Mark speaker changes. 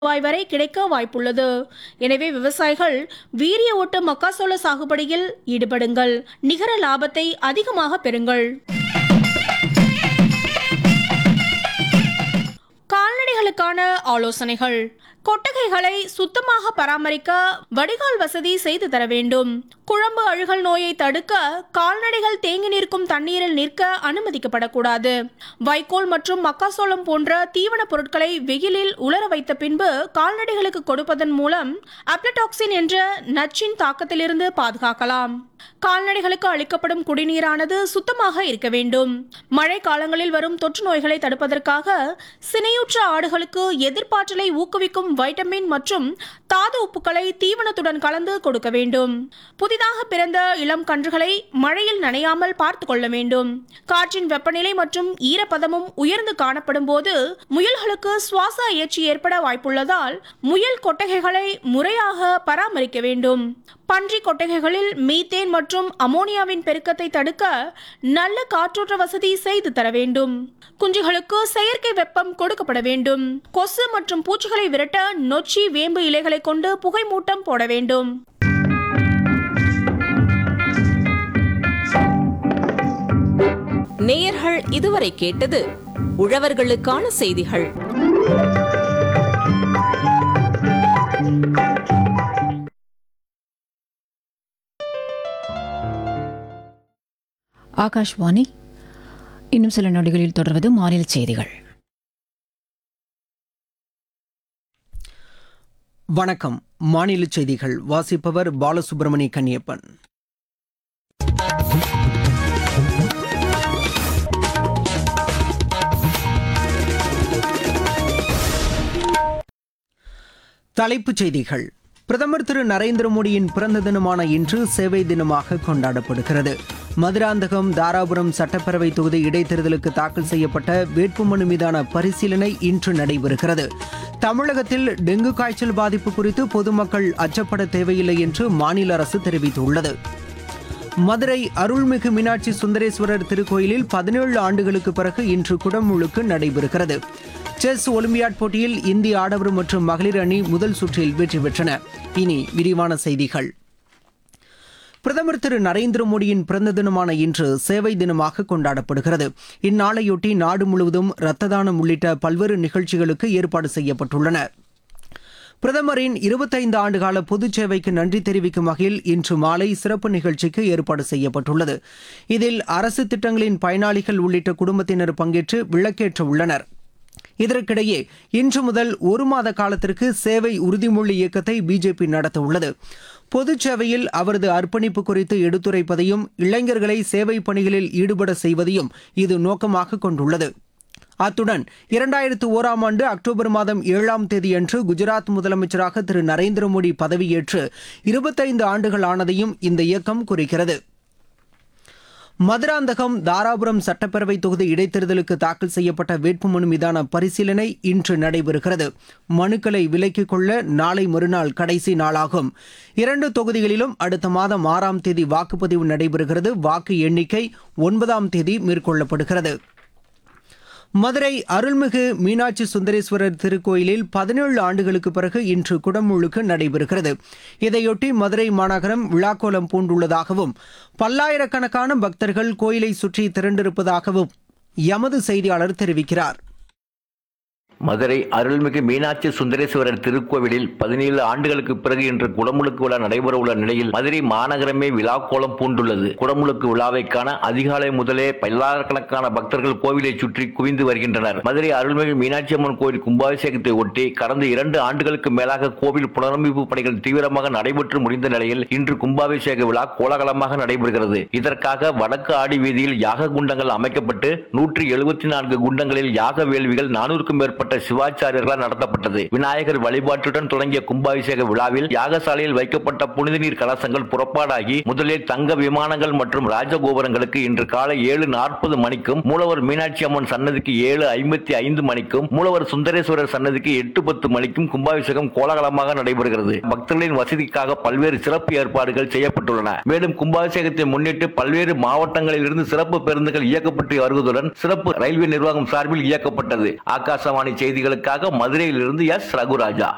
Speaker 1: ரூபாய் வரை கிடைக்க வாய்ப்புள்ளது எனவே விவசாயிகள் வீரிய ஓட்டு மக்காசோள சாகுபடியில் ஈடுபடுங்கள் நிகர லாபத்தை அதிகமாக பெறுங்கள் கால்நடைகளுக்கான ஆலோசனைகள் கொட்டகைகளை சுத்தமாக பராமரிக்க வடிகால் வசதி செய்து தர வேண்டும் குழம்பு அழுகல் நோயை தடுக்க கால்நடைகள் தேங்கி நிற்கும் தண்ணீரில் நிற்க அனுமதிக்கப்படக்கூடாது வைக்கோல் மற்றும் மக்காசோளம் போன்ற தீவனப் பொருட்களை வெயிலில் உலர வைத்த பின்பு கால்நடைகளுக்கு கொடுப்பதன் மூலம் அப்ளடாக்சின் என்ற நச்சின் தாக்கத்திலிருந்து பாதுகாக்கலாம் கால்நடைகளுக்கு அளிக்கப்படும் குடிநீரானது சுத்தமாக இருக்க வேண்டும் மழை காலங்களில் வரும் தொற்று நோய்களை தடுப்பதற்காக சினையுற்ற ஆடுகளுக்கு எதிர்ப்பாற்றலை ஊக்குவிக்கும் வைட்டமின் மற்றும் தாது உப்புக்களை தீவனத்துடன் கலந்து கொடுக்க வேண்டும் புதிதாக பிறந்த இளம் கன்றுகளை மழையில் நனையாமல் பார்த்து கொள்ள வேண்டும் காற்றின் வெப்பநிலை மற்றும் ஈரப்பதமும் உயர்ந்து காணப்படும் போது முயல்களுக்கு சுவாச அயற்சி ஏற்பட வாய்ப்புள்ளதால் முயல் கொட்டகைகளை முறையாக பராமரிக்க வேண்டும் பன்றி கொட்டகைகளில் மீத்தேன் மற்றும் அமோனியாவின் பெருக்கத்தை தடுக்க நல்ல காற்றோட்ட வசதி செய்து தர வேண்டும் குஞ்சுகளுக்கு செயற்கை வெப்பம் கொடுக்கப்பட வேண்டும் கொசு மற்றும் பூச்சிகளை விரட்ட நொச்சி வேம்பு இலைகளை கொண்டு புகை மூட்டம் போட வேண்டும்
Speaker 2: நேயர்கள் இதுவரை கேட்டது உழவர்களுக்கான செய்திகள்
Speaker 3: ஆகாஷ்வாணி இன்னும் சில நொடிகளில் தொடர்வது மாநில செய்திகள்
Speaker 4: வணக்கம் மாநில செய்திகள் வாசிப்பவர் பாலசுப்ரமணி கன்னியப்பன் தலைப்புச் செய்திகள் பிரதமர் திரு நரேந்திர மோடியின் பிறந்த தினமான இன்று சேவை தினமாக கொண்டாடப்படுகிறது மதுராந்தகம் தாராபுரம் சட்டப்பேரவை தொகுதி இடைத்தேர்தலுக்கு தாக்கல் செய்யப்பட்ட வேட்புமனு மீதான பரிசீலனை இன்று நடைபெறுகிறது தமிழகத்தில் டெங்கு காய்ச்சல் பாதிப்பு குறித்து பொதுமக்கள் அச்சப்பட தேவையில்லை என்று மாநில அரசு தெரிவித்துள்ளது மதுரை அருள்மிகு மீனாட்சி சுந்தரேஸ்வரர் திருக்கோயிலில் பதினேழு ஆண்டுகளுக்கு பிறகு இன்று குடமுழுக்கு நடைபெறுகிறது செஸ் ஒலிம்பியாட் போட்டியில் இந்திய ஆடவர் மற்றும் மகளிர் அணி முதல் சுற்றில் வெற்றி பெற்றன இனி விரிவான செய்திகள் பிரதமர் திரு நரேந்திர மோடியின் பிறந்த தினமான இன்று சேவை தினமாக கொண்டாடப்படுகிறது இந்நாளையொட்டி நாடு முழுவதும் இரத்த தானம் உள்ளிட்ட பல்வேறு நிகழ்ச்சிகளுக்கு ஏற்பாடு செய்யப்பட்டுள்ளன பிரதமரின் இருபத்தைந்து ஆண்டுகால பொதுச் சேவைக்கு நன்றி தெரிவிக்கும் வகையில் இன்று மாலை சிறப்பு நிகழ்ச்சிக்கு ஏற்பாடு செய்யப்பட்டுள்ளது இதில் அரசு திட்டங்களின் பயனாளிகள் உள்ளிட்ட குடும்பத்தினர் பங்கேற்று விளக்கேற்ற உள்ளனர் இதற்கிடையே இன்று முதல் ஒரு மாத காலத்திற்கு சேவை உறுதிமொழி இயக்கத்தை பிஜேபி நடத்த உள்ளது பொதுச் சேவையில் அவரது அர்ப்பணிப்பு குறித்து எடுத்துரைப்பதையும் இளைஞர்களை சேவை பணிகளில் ஈடுபட செய்வதையும் இது நோக்கமாக கொண்டுள்ளது அத்துடன் இரண்டாயிரத்து ஓராம் ஆண்டு அக்டோபர் மாதம் ஏழாம் தேதியன்று குஜராத் முதலமைச்சராக திரு நரேந்திர மோடி பதவியேற்று இருபத்தைந்து ஆண்டுகள் ஆனதையும் இந்த இயக்கம் குறிக்கிறது மதுராந்தகம் தாராபுரம் சட்டப்பேரவை தொகுதி இடைத்தேர்தலுக்கு தாக்கல் செய்யப்பட்ட வேட்புமனு மீதான பரிசீலனை இன்று நடைபெறுகிறது மனுக்களை விலக்கிக் கொள்ள நாளை மறுநாள் கடைசி நாளாகும் இரண்டு தொகுதிகளிலும் அடுத்த மாதம் ஆறாம் தேதி வாக்குப்பதிவு நடைபெறுகிறது வாக்கு எண்ணிக்கை ஒன்பதாம் தேதி மேற்கொள்ளப்படுகிறது மதுரை அருள்மிகு மீனாட்சி சுந்தரேஸ்வரர் திருக்கோயிலில் பதினேழு ஆண்டுகளுக்கு பிறகு இன்று குடமுழுக்கு நடைபெறுகிறது இதையொட்டி மதுரை மாநகரம் விழாக்கோலம் பூண்டுள்ளதாகவும் பல்லாயிரக்கணக்கான பக்தர்கள் கோயிலை சுற்றி திரண்டிருப்பதாகவும் எமது செய்தியாளர் தெரிவிக்கிறார்
Speaker 5: மதுரை அருள்மிகு மீனாட்சி சுந்தரேஸ்வரர் திருக்கோவிலில் பதினேழு ஆண்டுகளுக்கு பிறகு இன்று குடமுழுக்கு விழா நடைபெற உள்ள நிலையில் மதுரை மாநகரமே விழா கோலம் பூண்டுள்ளது குடமுழுக்கு விழாவை காண அதிகாலை முதலே பல்லாயிரக்கணக்கான பக்தர்கள் கோவிலை சுற்றி குவிந்து வருகின்றனர் மதுரை அருள்மிகு மீனாட்சி அம்மன் கோவில் கும்பாபிஷேகத்தை ஒட்டி கடந்த இரண்டு ஆண்டுகளுக்கு மேலாக கோவில் புனரமைப்பு பணிகள் தீவிரமாக நடைபெற்று முடிந்த நிலையில் இன்று கும்பாபிஷேக விழா கோலாகலமாக நடைபெறுகிறது இதற்காக வடக்கு ஆடி வீதியில் யாக குண்டங்கள் அமைக்கப்பட்டு நூற்றி எழுபத்தி நான்கு குண்டங்களில் யாக வேள்விகள் நானூறுக்கும் மேற்பட்ட மேற்பட்ட சிவாச்சாரியர்களால் நடத்தப்பட்டது விநாயகர் வழிபாட்டுடன் தொடங்கிய கும்பாபிஷேக விழாவில் யாகசாலையில் வைக்கப்பட்ட புனித நீர் கலசங்கள் புறப்பாடாகி முதலில் தங்க விமானங்கள் மற்றும் ராஜகோபுரங்களுக்கு இன்று காலை ஏழு நாற்பது மணிக்கும் மூலவர் மீனாட்சி அம்மன் சன்னதிக்கு ஏழு ஐம்பத்தி ஐந்து மணிக்கும் மூலவர் சுந்தரேஸ்வரர் சன்னதிக்கு எட்டு பத்து மணிக்கும் கும்பாபிஷேகம் கோலாகலமாக நடைபெறுகிறது பக்தர்களின் வசதிக்காக பல்வேறு சிறப்பு ஏற்பாடுகள் செய்யப்பட்டுள்ளன மேலும் கும்பாபிஷேகத்தை முன்னிட்டு பல்வேறு மாவட்டங்களில் இருந்து சிறப்பு பேருந்துகள் இயக்கப்பட்டு வருவதுடன் சிறப்பு ரயில்வே நிர்வாகம் சார்பில் இயக்கப்பட்டது ஆகாசவாணி செய்திகளுக்காக மதுரையிலிருந்து எஸ் ரகுராஜா